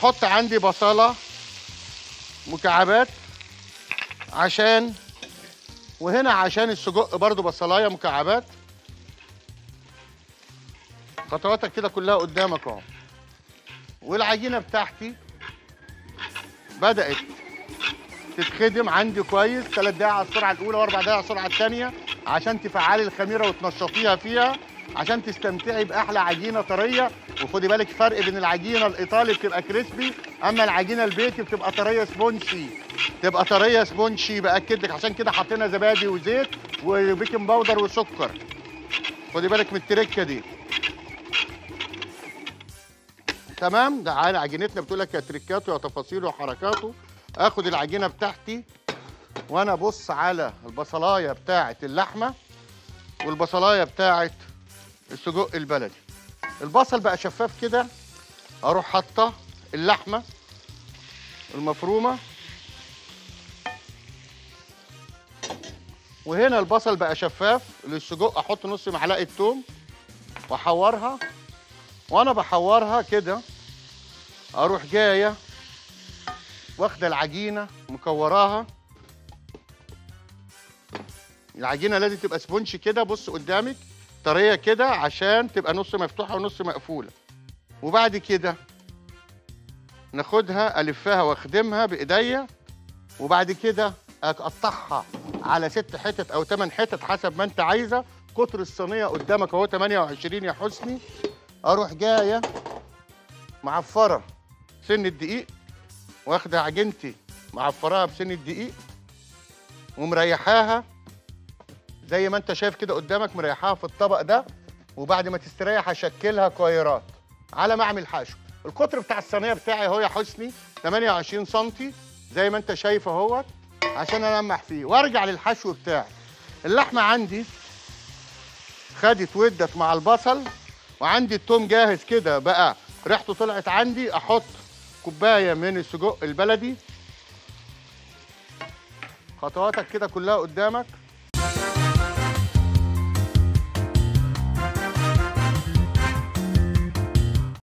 احط عندي بصله مكعبات عشان وهنا عشان السجق برضو بصلايه مكعبات خطواتك كده كلها قدامك اهو والعجينه بتاعتي بدات تتخدم عندي كويس ثلاث دقايق على السرعه الاولى واربع دقايق على السرعه الثانيه عشان تفعلي الخميره وتنشطيها فيها عشان تستمتعي باحلى عجينه طريه وخدي بالك فرق بين العجينه الايطالي بتبقى كريسبي اما العجينه البيتي بتبقى طريه سبونشي تبقى طريه سبونشي باكد لك عشان كده حطينا زبادي وزيت وبيكنج باودر وسكر خدي بالك من التركه دي تمام ده عادي عجينتنا بتقول لك يا تريكاته يا تفاصيله وحركاته اخد العجينه بتاعتي وانا ابص على البصلايه بتاعه اللحمه والبصلايه بتاعه السجق البلدي البصل بقى شفاف كده اروح حاطه اللحمه المفرومه وهنا البصل بقى شفاف للسجق احط نص معلقه توم واحورها وانا بحورها كده اروح جايه واخده العجينه مكوراها العجينه لازم تبقى سبونش كده بص قدامك طريه كده عشان تبقى نص مفتوحه ونص مقفوله وبعد كده ناخدها الفها واخدمها بايديا وبعد كده اقطعها على ست حتت او ثمان حتت حسب ما انت عايزه قطر الصينيه قدامك اهو 28 يا حسني اروح جايه معفره سن الدقيق واخده عجينتي معفراها بسن الدقيق ومريحاها زي ما انت شايف كده قدامك مريحاها في الطبق ده وبعد ما تستريح اشكلها كويرات على ما اعمل حشو القطر بتاع الصينيه بتاعي اهو يا حسني 28 سم زي ما انت شايف اهوت عشان المح فيه وارجع للحشو بتاعي اللحمه عندي خدت ودت مع البصل وعندي التوم جاهز كده بقى ريحته طلعت عندي احط كوبايه من السجق البلدي خطواتك كده كلها قدامك